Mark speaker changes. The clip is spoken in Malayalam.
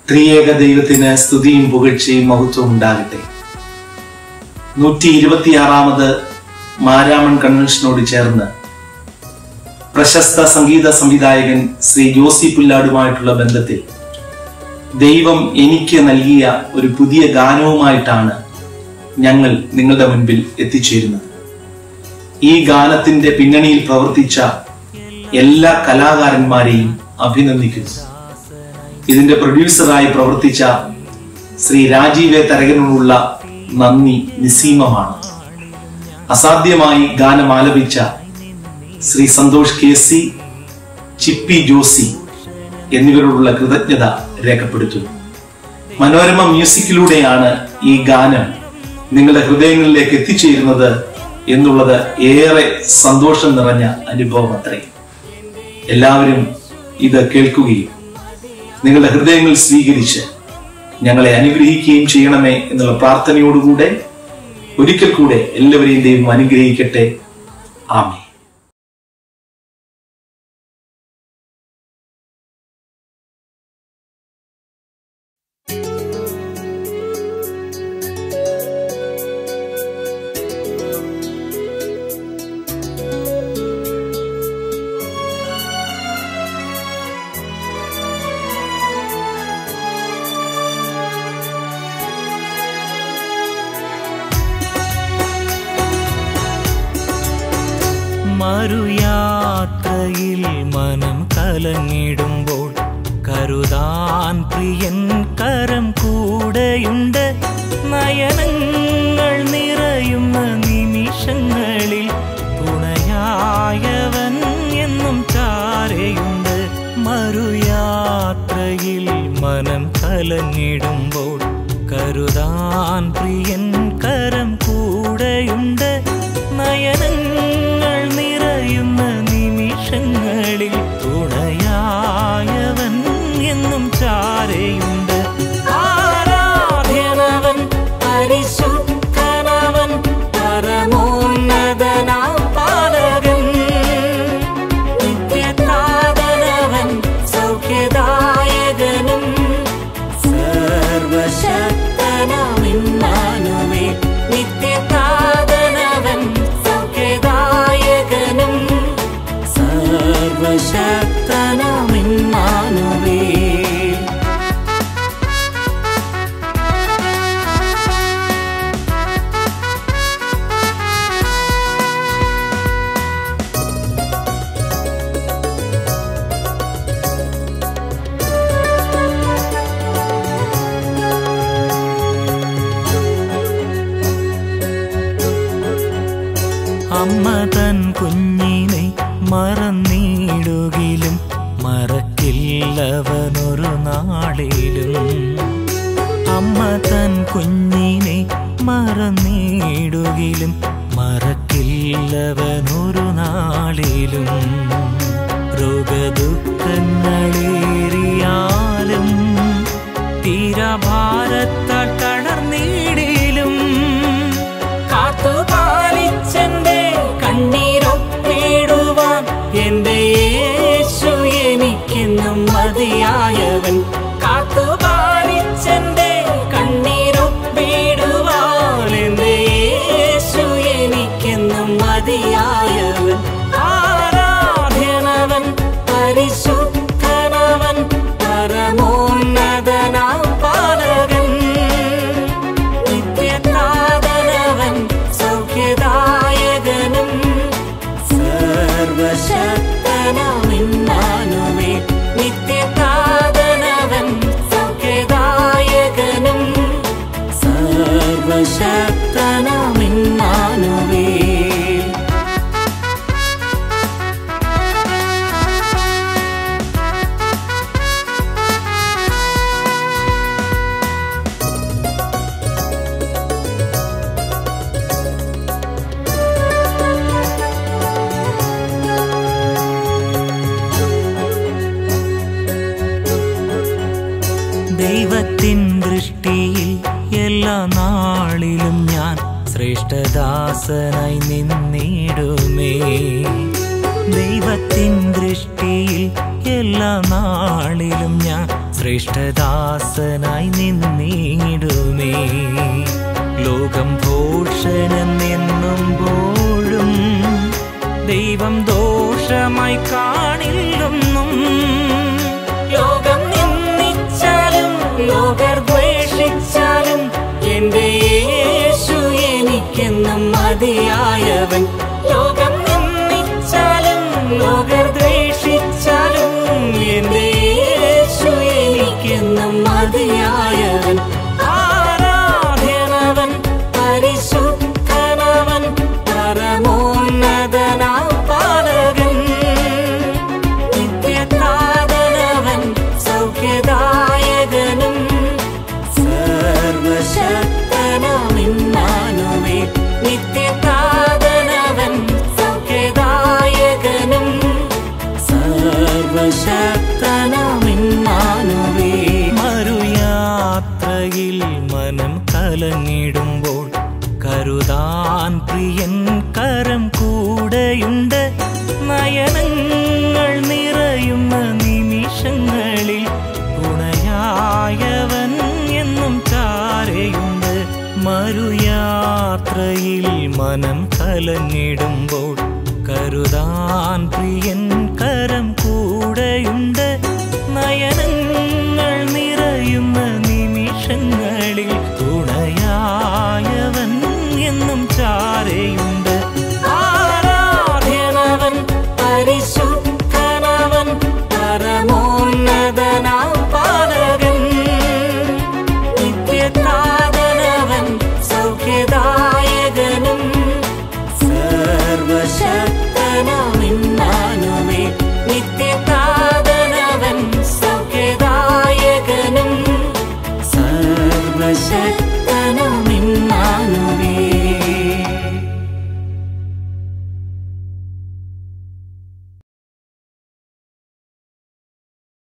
Speaker 1: ത്രിയേക ദൈവത്തിന് സ്തുതിയും പുകഴ്ചയും മഹത്വവും ഉണ്ടാകട്ടെ നൂറ്റി ഇരുപത്തിയാറാമത് മാരാമൺ കൺവെൻഷനോട് ചേർന്ന് പ്രശസ്ത സംഗീത സംവിധായകൻ ശ്രീ ജോസി പുല്ലാടുമായിട്ടുള്ള ബന്ധത്തിൽ ദൈവം എനിക്ക് നൽകിയ ഒരു പുതിയ ഗാനവുമായിട്ടാണ് ഞങ്ങൾ നിങ്ങളുടെ മുൻപിൽ എത്തിച്ചേരുന്നത് ഈ ഗാനത്തിന്റെ പിന്നണിയിൽ പ്രവർത്തിച്ച എല്ലാ കലാകാരന്മാരെയും അഭിനന്ദിക്കുന്നു ഇതിന്റെ പ്രൊഡ്യൂസറായി പ്രവർത്തിച്ച ശ്രീ രാജീവെ തരകനോടുള്ള നന്ദി നിസീമമാണ് അസാധ്യമായി ഗാനം ആലപിച്ച ശ്രീ സന്തോഷ് കെ സി ചിപ്പി ജോസി എന്നിവരോടുള്ള കൃതജ്ഞത രേഖപ്പെടുത്തുന്നു മനോരമ മ്യൂസിക്കിലൂടെയാണ് ഈ ഗാനം നിങ്ങളുടെ ഹൃദയങ്ങളിലേക്ക് എത്തിച്ചേരുന്നത് എന്നുള്ളത് ഏറെ സന്തോഷം നിറഞ്ഞ അനുഭവം അത്രേ എല്ലാവരും ഇത് കേൾക്കുകയും നിങ്ങളുടെ ഹൃദയങ്ങൾ സ്വീകരിച്ച് ഞങ്ങളെ അനുഗ്രഹിക്കുകയും ചെയ്യണമേ എന്നുള്ള പ്രാർത്ഥനയോടുകൂടെ ഒരിക്കൽ കൂടെ എല്ലാവരെയും ദൈവം അനുഗ്രഹിക്കട്ടെ ആമേ
Speaker 2: മറുയാത്രയിൽ മനം കലങ്ങിടുമ്പോൾ കരുതാൻ പ്രിയൻ കരം കൂടെയുണ്ട് നയനങ്ങൾ നിറയുന്ന നിമിഷങ്ങളിൽ തുണയായവൻ എന്നും ചാരയുണ്ട് മറുയാത്രയിൽ മനം കലങ്ങിടുമ്പോൾ കരുതാൻ പ്രിയൻ കരം കൂടെയുണ്ട് നയനങ്ങൾ നിറയുന്ന നിമിഷങ്ങളിൽ തുണയായവൻ എന്നും ചാരയുണ്ട് ആരാധ്യനവൻ പരിശുദ്ധനവൻ പരമോന്നതനാം പാലകൻ നിത്യനാഥനവൻ സൗഖ്യദായകനും സർവശക്തനാമിന്നാനുമേ നിത്യനാഥനവൻ സൗഖ്യദായകനും സർവശക്തനാമിന്നാനുമേ അമ്മ തൻ കുഞ്ഞിനെ മറന്നിടുകിലും മറക്കില്ലവനൊരു നാളിലും അമ്മ തൻ കുഞ്ഞിനെ മറന്നിടുകിലും മറക്കില്ലവനൊരു നാളിലും രോഗദുഃഖങ്ങളേറിയാലും തീരഭാരത്താൽ തളർന്നിടിലും കാത്തുപാലിച്ചെന്റെ കണ്ണീരൊപ്പിടുവാൻ എന്റെ യേശു എനിക്കെന്നും മതിയായവൻ കാത്തുപാലിച്ചെന്റെ കണ്ണീരൊപ്പിടുവാൻ എന്റെ യേശു എനിക്കെന്നും മതിയായവൻ ആരാധ്യനവൻ പരിശുദ്ധനവൻ പരമോന്നതനാം പാലകൻ നിത്യനാഥനവൻ സൗഖ്യദായകനും സർവശക്തനാമിന്നാനുമേ നിത്യനാഥനവൻ സൗഖ്യദായകനും സർവശക്തനാമിന്നാനുമേ ദൈവത്തിൻ ദൃഷ്ടിയിൽ എല്ലാ നാളിലും ഞാൻ ശ്രേഷ്ഠദാസനായി നിന്നിടുമേ ദൈവത്തിൻ ദൃഷ്ടിയിൽ എല്ലാ നാളിലും ഞാൻ ശ്രേഷ്ഠദാസനായി നിന്നിടുമേ ലോകം ഭൂഷണം എന്നുമ്പോഴും ദൈവം ദോഷമായി കാണില്ലെന്നും ലോകം നിന്ദിച്ചാലും ലോകർ ദ്വേഷിച്ചാലും എന്റെ യേശു എനിക്കെന്നും മതിയായവൻ ലോകം നിന്ദിച്ചാലും ലോകർ ദ്വേഷിച്ചാലും എന്റെ യേശു എനിക്കെന്നും മതിയായവൻ ആരാധ്യനവൻ പരിശുദ്ധനവൻ പരമോന്നതനാ പാലകൻ നിത്യനാഥനവൻ സൗഖ്യദായകനും സർവശക്തനാമിന്നാനുവേ നിത്യനാഥനവൻ സൗഖ്യദായകനും സർവശക്തനാമിന്നാനുവേ മറുയാത്രയിൽ മനം കലങ്ങിടുമ്പോൾ കരുതാൻ പ്രിയൻ കരം കൂടെയുണ്ട് നയനങ്ങൾ നിറയുന്ന നിമിഷങ്ങളിൽ തുണയായവൻ എന്നും ചാരയുണ്ട് മറുയാത്രയിൽ മനം കലങ്ങിടുമ്പോൾ കരുതാൻ പ്രിയൻ കരം കൂടെയുണ്ട് നയനങ്ങൾ നിറയുന്ന നിമിഷങ്ങളിൽ തുണയായവൻ എന്നും ചാരയുണ്ട് ആരാധ്യനവൻ പരിശുദ്ധനവൻ പരമോന്നതനാ പാലകൻ നിത്യനാഥനവൻ സൗഖ്യദായകനും സർവശക്തനാമിന്നാനുമേ നിത്യനാഥനവൻ സൗഖ്യദായകനും സർവശക്ത